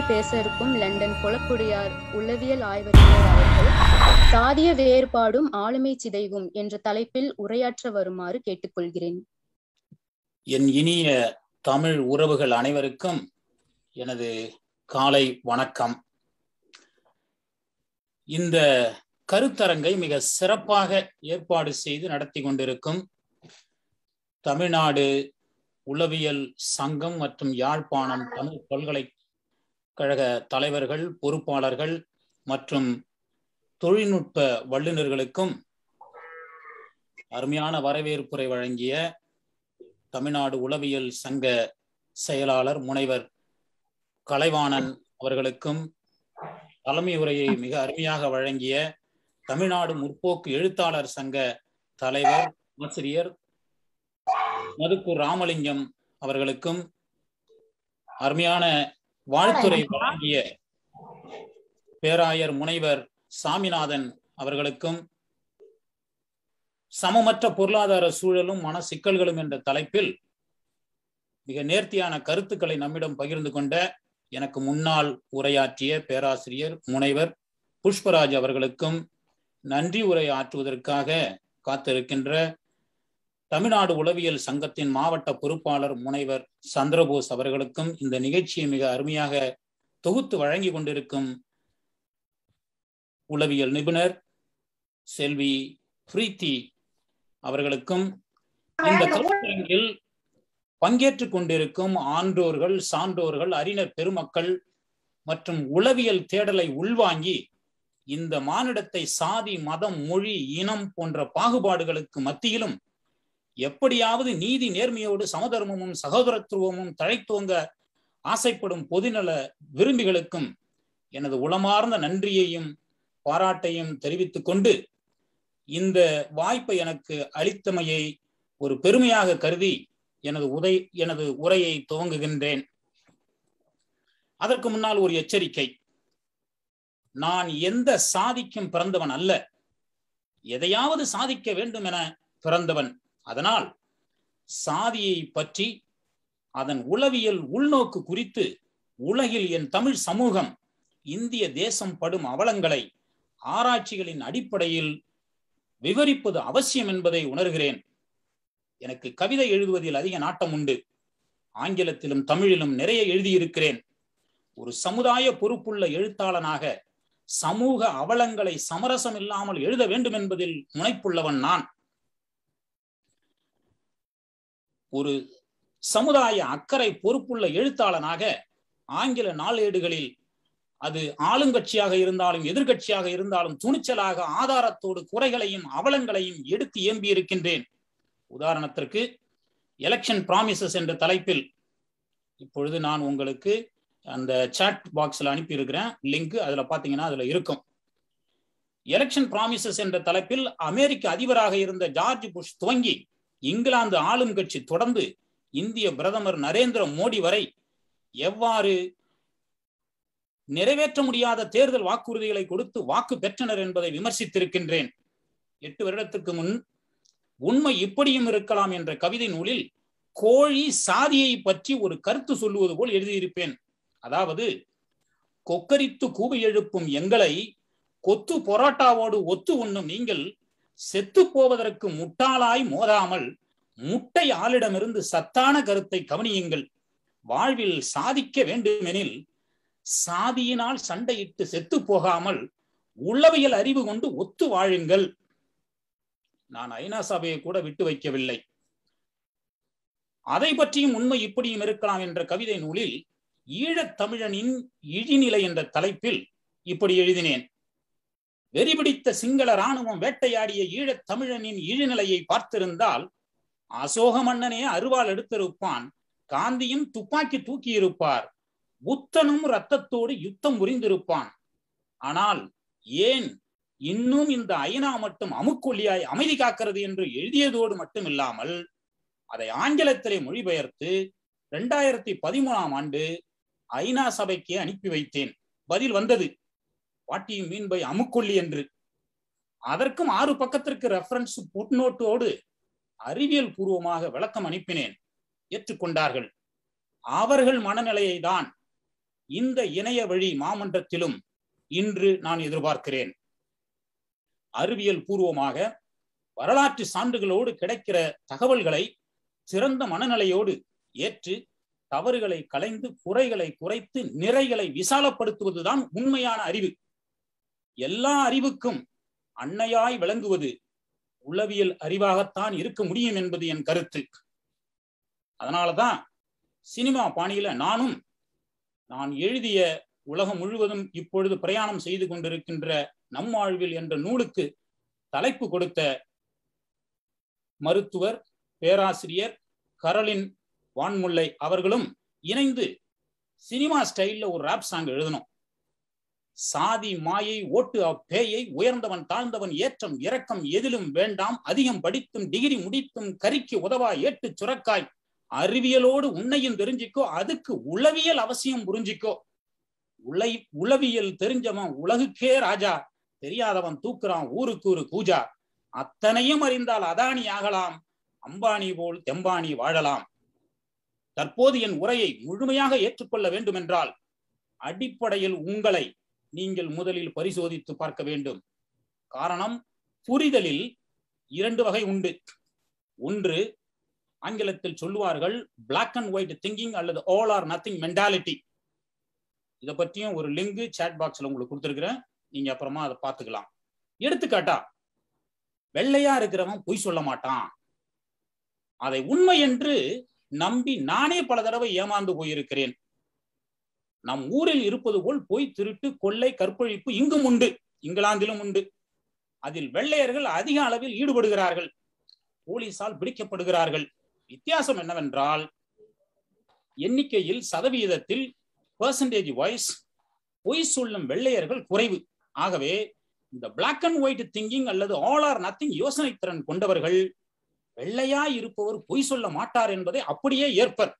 பேச இருக்கும் லண்டன் கொளக்குடியார் உளவியல் ஆய்வறிஞர் அவர்கள் சாதிய வேறுபாடும் ஆளுமை சிதைவும் என்ற தலைப்பில் உரையாற்ற வருமாறு கேட்டுக்கொள்கிறேன் என் இனிய தமிழ் உறவுகள் அனைவருக்கும் எனது காலை வணக்கம் இந்த கருத்தரங்கை மிக சிறப்பாக ஏற்பாடு செய்து நடத்தி கொண்டிருக்கும் தமிழ்நாடு உளவியல் சங்கம் மற்றும் யாழ்ப்பாணம் தமிழ் பல்கலைக்கழக தலைவர்கள் பொறுப்பாளர்கள் மற்றும் தொழில்நுட்ப வல்லுநர்களுக்கும் அருமையான வரவேற்புரை வழங்கிய தமிழ்நாடு உளவியல் சங்க செயலாளர் முனைவர் கலைவாணன் அவர்களுக்கும் தலைமை உரையை மிக அருமையாக வழங்கிய தமிழ்நாடு முற்போக்கு எழுத்தாளர் சங்க தலைவர் ஆசிரியர் மதுக்கூர் ராமலிங்கம் அவர்களுக்கும் அருமையான வாழ்த்துறை வழங்கிய பேராயர் முனைவர் சாமிநாதன் அவர்களுக்கும் சமமற்ற பொருளாதார சூழலும் மன சிக்கல்களும் என்ற தலைப்பில் மிக நேர்த்தியான கருத்துக்களை நம்மிடம் பகிர்ந்து கொண்ட எனக்கு முன்னால் உரையாற்றிய பேராசிரியர் முனைவர் புஷ்பராஜ் அவர்களுக்கும் நன்றி உரை ஆற்றுவதற்காக காத்திருக்கின்ற தமிழ்நாடு உளவியல் சங்கத்தின் மாவட்ட பொறுப்பாளர் முனைவர் சந்திரபோஸ் அவர்களுக்கும் இந்த நிகழ்ச்சியை மிக அருமையாக தொகுத்து வழங்கி கொண்டிருக்கும் உளவியல் நிபுணர் செல்வி பிரீத்தி அவர்களுக்கும் இந்த கருத்தரங்கில் பங்கேற்றுக் கொண்டிருக்கும் ஆன்றோர்கள் சான்றோர்கள் அறிஞர் பெருமக்கள் மற்றும் உளவியல் தேடலை உள்வாங்கி இந்த மானிடத்தை சாதி மதம் மொழி இனம் போன்ற பாகுபாடுகளுக்கு மத்தியிலும் எப்படியாவது நீதி நேர்மையோடு சமதர்மமும் சகோதரத்துவமும் தழைத்துவங்க ஆசைப்படும் பொதுநல விரும்பிகளுக்கும் எனது உளமார்ந்த நன்றியையும் பாராட்டையும் தெரிவித்துக் கொண்டு இந்த வாய்ப்பை எனக்கு அளித்தமையை ஒரு பெருமையாக கருதி எனது உதை எனது உரையை துவங்குகின்றேன் அதற்கு முன்னால் ஒரு எச்சரிக்கை நான் எந்த சாதிக்கும் பிறந்தவன் அல்ல எதையாவது சாதிக்க வேண்டும் என பிறந்தவன் அதனால் சாதியை பற்றி அதன் உளவியல் உள்நோக்கு குறித்து உலகில் என் தமிழ் சமூகம் இந்திய தேசம் படும் அவலங்களை ஆராய்ச்சிகளின் அடிப்படையில் விவரிப்பது அவசியம் என்பதை உணர்கிறேன் எனக்கு கவிதை எழுதுவதில் அதிக நாட்டம் உண்டு ஆங்கிலத்திலும் தமிழிலும் நிறைய எழுதியிருக்கிறேன் ஒரு சமுதாய பொறுப்புள்ள எழுத்தாளனாக சமூக அவலங்களை சமரசம் இல்லாமல் எழுத வேண்டும் என்பதில் முனைப்புள்ளவன் நான் ஒரு சமுதாய அக்கறை பொறுப்புள்ள எழுத்தாளனாக ஆங்கில நாளேடுகளில் அது ஆளுங்கட்சியாக இருந்தாலும் எதிர்கட்சியாக இருந்தாலும் துணிச்சலாக ஆதாரத்தோடு குறைகளையும் அவலங்களையும் எடுத்து ஏம்பி இருக்கின்றேன் உதாரணத்திற்கு எலெக்ஷன் ப்ராமிசஸ் என்ற தலைப்பில் இப்பொழுது நான் உங்களுக்கு அந்த சாட் பாக்ஸ்ல அனுப்பி இருக்கிறேன் லிங்க் அதுல பாத்தீங்கன்னா அதுல இருக்கும் எலெக்ஷன் ப்ராமிசஸ் என்ற தலைப்பில் அமெரிக்க அதிபராக இருந்த ஜார்ஜ் புஷ் துவங்கி இங்கிலாந்து ஆளும் கட்சி தொடர்ந்து இந்திய பிரதமர் நரேந்திர மோடி வரை எவ்வாறு நிறைவேற்ற முடியாத தேர்தல் வாக்குறுதிகளை கொடுத்து வாக்கு பெற்றனர் என்பதை விமர்சித்திருக்கின்றேன் எட்டு வருடத்திற்கு முன் உண்மை இப்படியும் இருக்கலாம் என்ற கவிதை நூலில் கோழி சாதியை பற்றி ஒரு கருத்து சொல்லுவது போல் எழுதியிருப்பேன் அதாவது கொக்கரித்து கூவி எழுப்பும் எங்களை கொத்து பொராட்டாவோடு ஒத்து உண்ணும் நீங்கள் செத்து போவதற்கு முட்டாளாய் மோதாமல் முட்டை ஆளிடமிருந்து சத்தான கருத்தை கவனியுங்கள் வாழ்வில் சாதிக்க வேண்டுமெனில் சாதியினால் சண்டையிட்டு செத்து போகாமல் உளவியல் அறிவு கொண்டு ஒத்து வாழுங்கள் நான் ஐநா சபையை கூட விட்டு வைக்கவில்லை அதை பற்றியும் உண்மை இப்படியும் இருக்கலாம் என்ற கவிதை நூலில் ஈழத் தமிழனின் இழிநிலை என்ற தலைப்பில் இப்படி எழுதினேன் வெறிபிடித்த சிங்கள இராணுவம் வேட்டையாடிய ஈழத் தமிழனின் இழிநிலையை பார்த்திருந்தால் அசோக மன்னனே அருவாள் எடுத்திருப்பான் காந்தியும் துப்பாக்கி தூக்கி இருப்பார் புத்தனும் ரத்தத்தோடு யுத்தம் புரிந்திருப்பான் ஆனால் ஏன் இன்னும் இந்த ஐநா மட்டும் அமுக்கொல்லியாய் அமைதி காக்கிறது என்று எழுதியதோடு மட்டும் இல்லாமல் அதை ஆங்கிலத்திலே மொழிபெயர்த்து இரண்டாயிரத்தி பதிமூணாம் ஆண்டு ஐநா சபைக்கு அனுப்பி வைத்தேன் பதில் வந்தது வாட்டியும் மீன் பை அமுக்கொல்லி என்று அதற்கும் ஆறு பக்கத்திற்கு ரெஃபரன்ஸ் புட்நோட்டோடு அறிவியல் பூர்வமாக விளக்கம் அனுப்பினேன் ஏற்றுக்கொண்டார்கள் அவர்கள் மனநிலையை தான் இந்த இணைய வழி மாமன்றத்திலும் இன்று நான் எதிர்பார்க்கிறேன் அறிவியல் பூர்வமாக வரலாற்று சான்றுகளோடு கிடைக்கிற தகவல்களை சிறந்த மனநிலையோடு ஏற்று தவறுகளை களைந்து குறைகளை குறைத்து நிறைகளை விசாலப்படுத்துவதுதான் உண்மையான அறிவு எல்லா அறிவுக்கும் அன்னையாய் விளங்குவது உளவியல் அறிவாகத்தான் இருக்க முடியும் என்பது என் கருத்து அதனாலதான் சினிமா பாணியில நானும் நான் எழுதிய உலகம் முழுவதும் இப்பொழுது பிரயாணம் செய்து கொண்டிருக்கின்ற நம்மாழ்வில் என்ற நூலுக்கு தலைப்பு கொடுத்த மருத்துவர் பேராசிரியர் கரலின் வான்முல்லை அவர்களும் இணைந்து சினிமா ஸ்டைல்ல ஒரு ராப் சாங் எழுதணும் சாதி மாயை ஓட்டு அப்பேயை உயர்ந்தவன் தாழ்ந்தவன் ஏற்றம் இரக்கம் எதிலும் வேண்டாம் அதிகம் படித்தும் டிகிரி முடித்தும் கரிக்கு உதவா ஏட்டு சுரக்காய் அறிவியலோடு உன்னையும் தெரிஞ்சிக்கோ அதுக்கு உளவியல் அவசியம் புரிஞ்சிக்கோ உலை உளவியல் தெரிஞ்சவன் உலகுக்கே ராஜா தெரியாதவன் தூக்குறான் ஊருக்கு ஒரு கூஜா அத்தனையும் அறிந்தால் அதானி ஆகலாம் அம்பானி போல் தெம்பானி வாழலாம் தற்போது என் உரையை முழுமையாக ஏற்றுக்கொள்ள வேண்டும் என்றால் அடிப்படையில் உங்களை நீங்கள் முதலில் பரிசோதித்து பார்க்க வேண்டும் காரணம் புரிதலில் இரண்டு வகை உண்டு ஒன்று ஆங்கிலத்தில் சொல்லுவார்கள் பிளாக் அண்ட் ஒயிட் திங்கிங் அல்லது ஆல் ஆர் நத்திங் மென்டாலிட்டி இதை பற்றியும் ஒரு லிங்க் சாட் பாக்ஸ்ல உங்களுக்கு கொடுத்துருக்கிறேன் நீங்க அப்புறமா அதை பார்த்துக்கலாம் எடுத்துக்காட்டா வெள்ளையா இருக்கிறவன் பொய் சொல்ல மாட்டான் அதை உண்மை என்று நம்பி நானே பல தடவை ஏமாந்து போயிருக்கிறேன் நம் ஊரில் இருப்பது போல் பொய் திருட்டு கொள்ளை கற்பழிப்பு இங்கும் உண்டு இங்கிலாந்திலும் உண்டு அதில் வெள்ளையர்கள் அதிக அளவில் ஈடுபடுகிறார்கள் போலீசால் பிடிக்கப்படுகிறார்கள் வித்தியாசம் என்னவென்றால் எண்ணிக்கையில் சதவீதத்தில் பெர்சன்டேஜ் வைஸ் பொய் சொல்லும் வெள்ளையர்கள் குறைவு ஆகவே இந்த பிளாக் அண்ட் ஒயிட் திங்கிங் அல்லது ஆல் ஆர் நத்திங் யோசனை திறன் கொண்டவர்கள் வெள்ளையா இருப்பவர் பொய் சொல்ல மாட்டார் என்பதை அப்படியே ஏற்பர்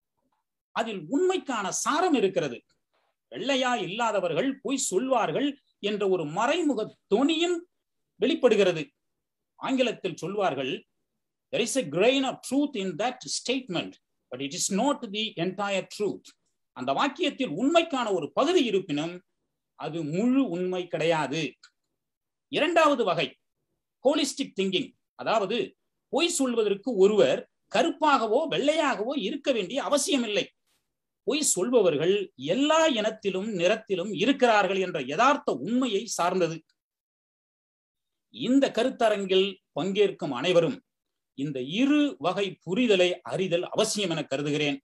அதில் உண்மைக்கான சாரம் இருக்கிறது வெள்ளையா இல்லாதவர்கள் பொய் சொல்வார்கள் என்ற ஒரு மறைமுக தொனியும் வெளிப்படுகிறது ஆங்கிலத்தில் சொல்வார்கள் there is a grain of truth in that statement but it is not the entire truth அந்த வாக்கியத்தில் உண்மைக்கான ஒரு பகுதி இருப்பினும் அது முழு உண்மை கிடையாது இரண்டாவது வகை ஹோலிஸ்டிக் திங்கிங் அதாவது பொய் சொல்வதற்கு ஒருவர் கருப்பாகவோ வெள்ளையாகவோ இருக்க வேண்டிய அவசியமில்லை பொய் சொல்பவர்கள் எல்லா இனத்திலும் நிறத்திலும் இருக்கிறார்கள் என்ற யதார்த்த உண்மையை சார்ந்தது இந்த கருத்தரங்கில் பங்கேற்கும் அனைவரும் இந்த இரு வகை புரிதலை அறிதல் அவசியம் என கருதுகிறேன்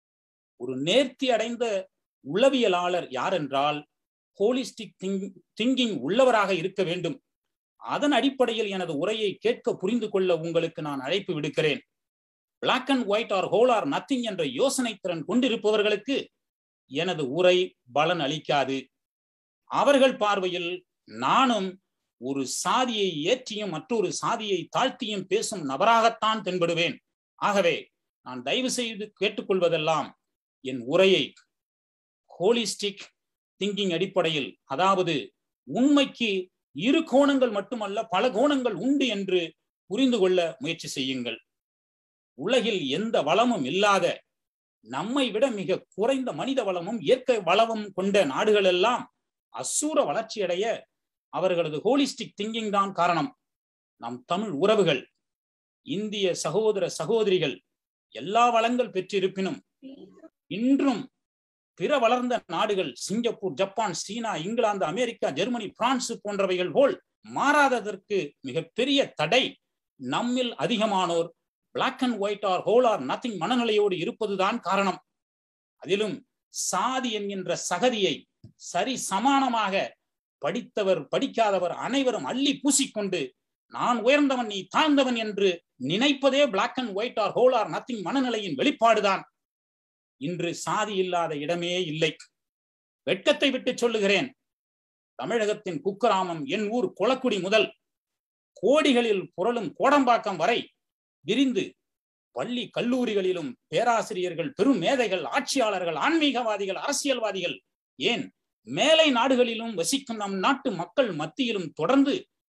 ஒரு நேர்த்தி அடைந்த உளவியலாளர் யார் என்றால் ஹோலிஸ்டிக் திங்கிங் உள்ளவராக இருக்க வேண்டும் அதன் அடிப்படையில் எனது உரையை கேட்க புரிந்து கொள்ள உங்களுக்கு நான் அழைப்பு விடுக்கிறேன் black and white or whole or nothing என்ற யோசனை திறன் கொண்டிருப்பவர்களுக்கு எனது உரை பலன் அளிக்காது அவர்கள் பார்வையில் நானும் ஒரு சாதியை ஏற்றியும் மற்றொரு சாதியை தாழ்த்தியும் பேசும் நபராகத்தான் தென்படுவேன் ஆகவே நான் தயவு செய்து கேட்டுக்கொள்வதெல்லாம் என் உரையை ஹோலிஸ்டிக் திங்கிங் அடிப்படையில் அதாவது உண்மைக்கு இரு கோணங்கள் மட்டுமல்ல பல கோணங்கள் உண்டு என்று புரிந்து கொள்ள முயற்சி செய்யுங்கள் உலகில் எந்த வளமும் இல்லாத நம்மை விட மிக குறைந்த மனித வளமும் இயற்கை வளமும் கொண்ட நாடுகள் எல்லாம் அசூர வளர்ச்சியடைய அவர்களது ஹோலிஸ்டிக் திங்கிங் தான் காரணம் நம் தமிழ் உறவுகள் இந்திய சகோதர சகோதரிகள் எல்லா வளங்கள் பெற்றிருப்பினும் இன்றும் பிற வளர்ந்த நாடுகள் சிங்கப்பூர் ஜப்பான் சீனா இங்கிலாந்து அமெரிக்கா ஜெர்மனி பிரான்ஸ் போன்றவைகள் போல் மாறாததற்கு மிகப்பெரிய தடை நம்மில் அதிகமானோர் black and white or whole or nothing மனநிலையோடு இருப்பதுதான் காரணம் அதிலும் சாதி என்கின்ற சகதியை சரி சமானமாக படித்தவர் படிக்காதவர் அனைவரும் அள்ளி பூசிக்கொண்டு நான் உயர்ந்தவன் நீ தாழ்ந்தவன் என்று நினைப்பதே black and white or whole or nothing மனநிலையின் வெளிப்பாடுதான் இன்று சாதி இல்லாத இடமே இல்லை வெட்கத்தை விட்டு சொல்லுகிறேன் தமிழகத்தின் குக்கிராமம் என் ஊர் கொளக்குடி முதல் கோடிகளில் புரளும் கோடம்பாக்கம் வரை விரிந்து பள்ளி கல்லூரிகளிலும் பேராசிரியர்கள் பெரும் மேதைகள் ஆட்சியாளர்கள் ஆன்மீகவாதிகள் அரசியல்வாதிகள் ஏன் மேலை நாடுகளிலும் வசிக்கும் நம் நாட்டு மக்கள் மத்தியிலும் தொடர்ந்து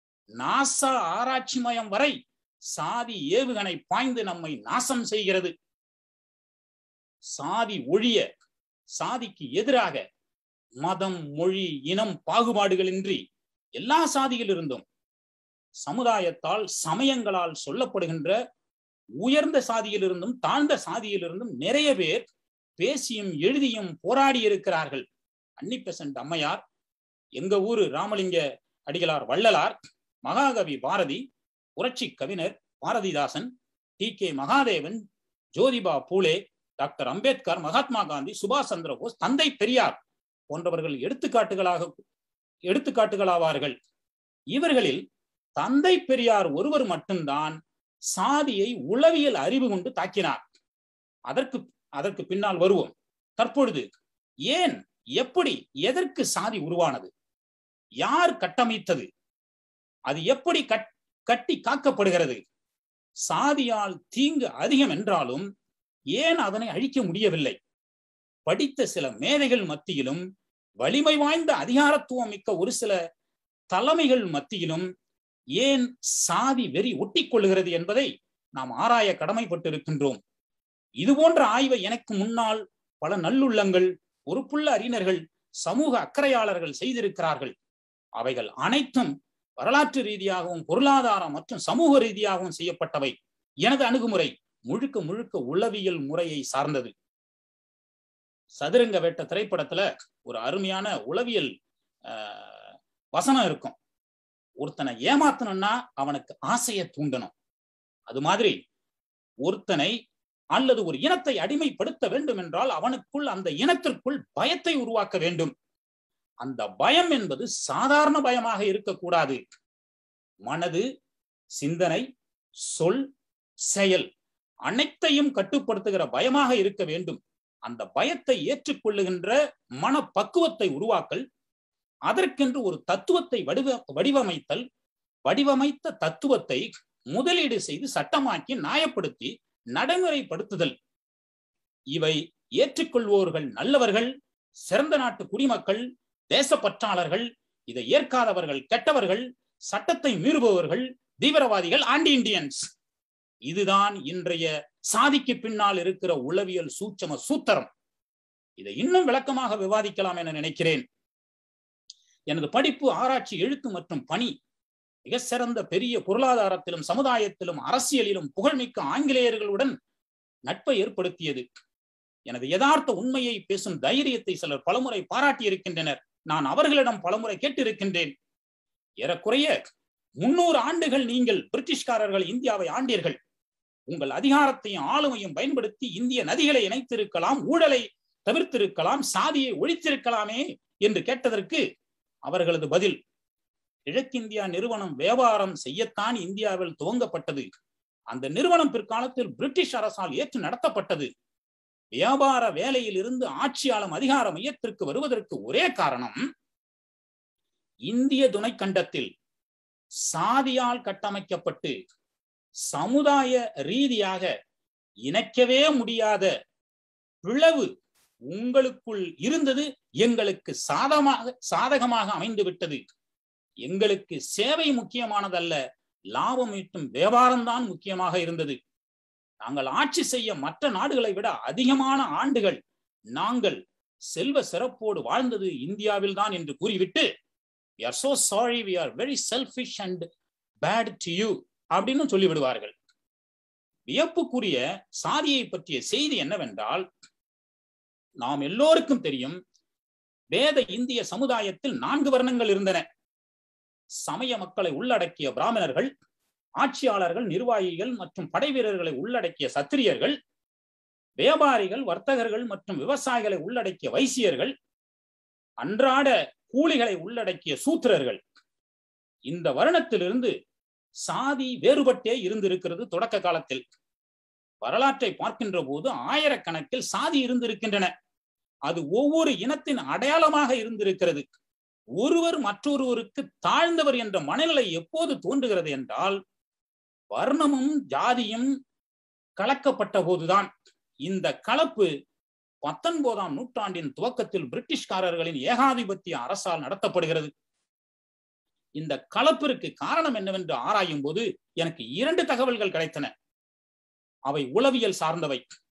நாசா ஆராய்ச்சி மயம் வரை சாதி ஏவுகணை பாய்ந்து நம்மை நாசம் செய்கிறது சாதி ஒழிய சாதிக்கு எதிராக மதம் மொழி இனம் பாகுபாடுகளின்றி எல்லா சாதியிலிருந்தும் சமுதாயத்தால் சமயங்களால் சொல்லப்படுகின்ற உயர்ந்த சாதியிலிருந்தும் தாழ்ந்த சாதியிலிருந்தும் நிறைய பேர் பேசியும் எழுதியும் போராடி இருக்கிறார்கள் அன்னி பெசன்ட் அம்மையார் எங்க ஊரு ராமலிங்க அடிகளார் வள்ளலார் மகாகவி பாரதி புரட்சி கவிஞர் Bharathidasan T K Mahadevan Jyotiba Phule doctor Ambedkar Mahatma Gandhi சுபாஷ் சந்திர போஸ் தந்தை பெரியார் போன்றவர்கள் எடுத்துக்காட்டுகளாக எடுத்துக்காட்டுகளாவார்கள் இவர்களில் தந்தை பெரியார் ஒருவர் மட்டும்தான் சாதியை உளவியல் அறிவு கொண்டு தாக்கினார் அதற்கு அதற்கு பின்னால் வருவோம் தற்பொழுது ஏன் எப்படி எதற்கு சாதி உருவானது யார் கட்டமைத்தது அது எப்படி கட்டி காக்கப்படுகிறது சாதியால் தீங்கு அதிகம் என்றாலும் ஏன் அதனை அழிக்க முடியவில்லை படித்த சில மேதைகள் மத்தியிலும் வலிமை வாய்ந்த அதிகாரத்துவம் மிக்க ஒரு சில தலைமைகள் மத்தியிலும் ஏன் சாதி வெறி ஒட்டிக் கொள்ளுகிறது என்பதை நாம் ஆராய கடமைப்பட்டிருக்கின்றோம் இது போன்ற ஆய்வை எனக்கு முன்னால் பல நல்லுள்ளங்கள் பொறுப்புள்ள அறிஞர்கள் சமூக அக்கறையாளர்கள் செய்திருக்கிறார்கள் அவைகள் அனைத்தும் வரலாற்று ரீதியாகவும் பொருளாதாரம் மற்றும் சமூக ரீதியாகவும் செய்யப்பட்டவை எனது அணுகுமுறை முழுக்க முழுக்க உளவியல் முறையை சார்ந்தது சதுரங்க வேட்ட திரைப்படத்துல ஒரு அருமையான உளவியல் வசனம் இருக்கும் ஒருத்தனை ஏமாத்தணும்னா அவனுக்கு ஆசையை தூண்டணும் அது மாதிரி ஒருத்தனை அல்லது ஒரு இனத்தை அடிமைப்படுத்த வேண்டும் என்றால் அவனுக்குள் அந்த இனத்திற்குள் பயத்தை உருவாக்க வேண்டும் அந்த பயம் என்பது சாதாரண பயமாக இருக்கக்கூடாது மனது சிந்தனை சொல் செயல் அனைத்தையும் கட்டுப்படுத்துகிற பயமாக இருக்க வேண்டும் அந்த பயத்தை ஏற்றுக்கொள்ளுகின்ற மனப்பக்குவத்தை உருவாக்கல் அதற்கென்று ஒரு தத்துவத்தை வடிவ வடிவமைத்தல் வடிவமைத்த தத்துவத்தை முதலீடு செய்து சட்டமாக்கி நியாயப்படுத்தி நடைமுறைப்படுத்துதல் இவை ஏற்றுக்கொள்வோர்கள் நல்லவர்கள் சிறந்த நாட்டு குடிமக்கள் தேசப்பற்றாளர்கள் இதை ஏற்காதவர்கள் கெட்டவர்கள் சட்டத்தை மீறுபவர்கள் தீவிரவாதிகள் ஆண்டி இண்டியன்ஸ் இதுதான் இன்றைய சாதிக்கு பின்னால் இருக்கிற உளவியல் சூட்சம சூத்திரம் இதை இன்னும் விளக்கமாக விவாதிக்கலாம் என நினைக்கிறேன் எனது படிப்பு ஆராய்ச்சி எழுத்து மற்றும் பணி மிக சிறந்த பெரிய பொருளாதாரத்திலும் சமுதாயத்திலும் அரசியலிலும் புகழ்மிக்க ஆங்கிலேயர்களுடன் நட்பை ஏற்படுத்தியது எனது யதார்த்த உண்மையை பேசும் தைரியத்தை சிலர் பலமுறை பாராட்டி இருக்கின்றனர் நான் அவர்களிடம் பலமுறை கேட்டிருக்கின்றேன் ஏறக்குறைய முன்னூறு ஆண்டுகள் நீங்கள் பிரிட்டிஷ்காரர்கள் இந்தியாவை ஆண்டீர்கள் உங்கள் அதிகாரத்தையும் ஆளுமையும் பயன்படுத்தி இந்திய நதிகளை இணைத்திருக்கலாம் ஊழலை தவிர்த்திருக்கலாம் சாதியை ஒழித்திருக்கலாமே என்று கேட்டதற்கு அவர்களது பதில் கிழக்கிந்தியா நிறுவனம் வியாபாரம் செய்யத்தான் இந்தியாவில் துவங்கப்பட்டது அந்த நிறுவனம் பிற்காலத்தில் பிரிட்டிஷ் அரசால் ஏற்று நடத்தப்பட்டது வியாபார வேலையில் இருந்து ஆட்சியாளம் அதிகார மையத்திற்கு வருவதற்கு ஒரே காரணம் இந்திய துணைக்கண்டத்தில் சாதியால் கட்டமைக்கப்பட்டு சமுதாய ரீதியாக இணைக்கவே முடியாத பிளவு உங்களுக்குள் இருந்தது எங்களுக்கு சாதமாக சாதகமாக அமைந்து விட்டது எங்களுக்கு சேவை முக்கியமானதல்ல லாபம் ஈட்டும் வியாபாரம்தான் முக்கியமாக இருந்தது நாங்கள் ஆட்சி செய்ய மற்ற நாடுகளை விட அதிகமான ஆண்டுகள் நாங்கள் செல்வ சிறப்போடு வாழ்ந்தது இந்தியாவில் தான் என்று கூறிவிட்டு we are so sorry we are very selfish and bad to you அப்படின்னு சொல்லிவிடுவார்கள் வியப்புக்குரிய சாதியை பற்றிய செய்தி என்னவென்றால் நாம் எல்லோருக்கும் தெரியும் வேத இந்திய சமுதாயத்தில் நான்கு வர்ணங்கள் இருந்தன சமய மக்களை உள்ளடக்கிய பிராமணர்கள் ஆட்சியாளர்கள் நிர்வாகிகள் மற்றும் படை வீரர்களை உள்ளடக்கிய சத்திரியர்கள் வியாபாரிகள் வர்த்தகர்கள் மற்றும் விவசாயிகளை உள்ளடக்கிய வைசியர்கள் அன்றாட கூலிகளை உள்ளடக்கிய சூத்திரர்கள் இந்த வருணத்திலிருந்து சாதி வேறுபட்டே இருந்திருக்கிறது தொடக்க காலத்தில் வரலாற்றை பார்க்கின்ற போது ஆயிரக்கணக்கில் சாதி இருந்திருக்கின்றன அது ஒவ்வொரு இனத்தின் அடையாளமாக இருந்திருக்கிறது ஒருவர் மற்றொருவருக்கு தாழ்ந்தவர் என்ற மனநிலை எப்போது தோன்றுகிறது என்றால் வர்ணமும் ஜாதியும் கலக்கப்பட்ட போதுதான் இந்த கலப்பு பத்தொன்பதாம் நூற்றாண்டின் துவக்கத்தில் பிரிட்டிஷ்காரர்களின் ஏகாதிபத்திய அரசால் நடத்தப்படுகிறது இந்த கலப்பிற்கு காரணம் என்னவென்று ஆராயும் போது எனக்கு இரண்டு தகவல்கள் கிடைத்தன அவை உளவியல் சார்ந்தவை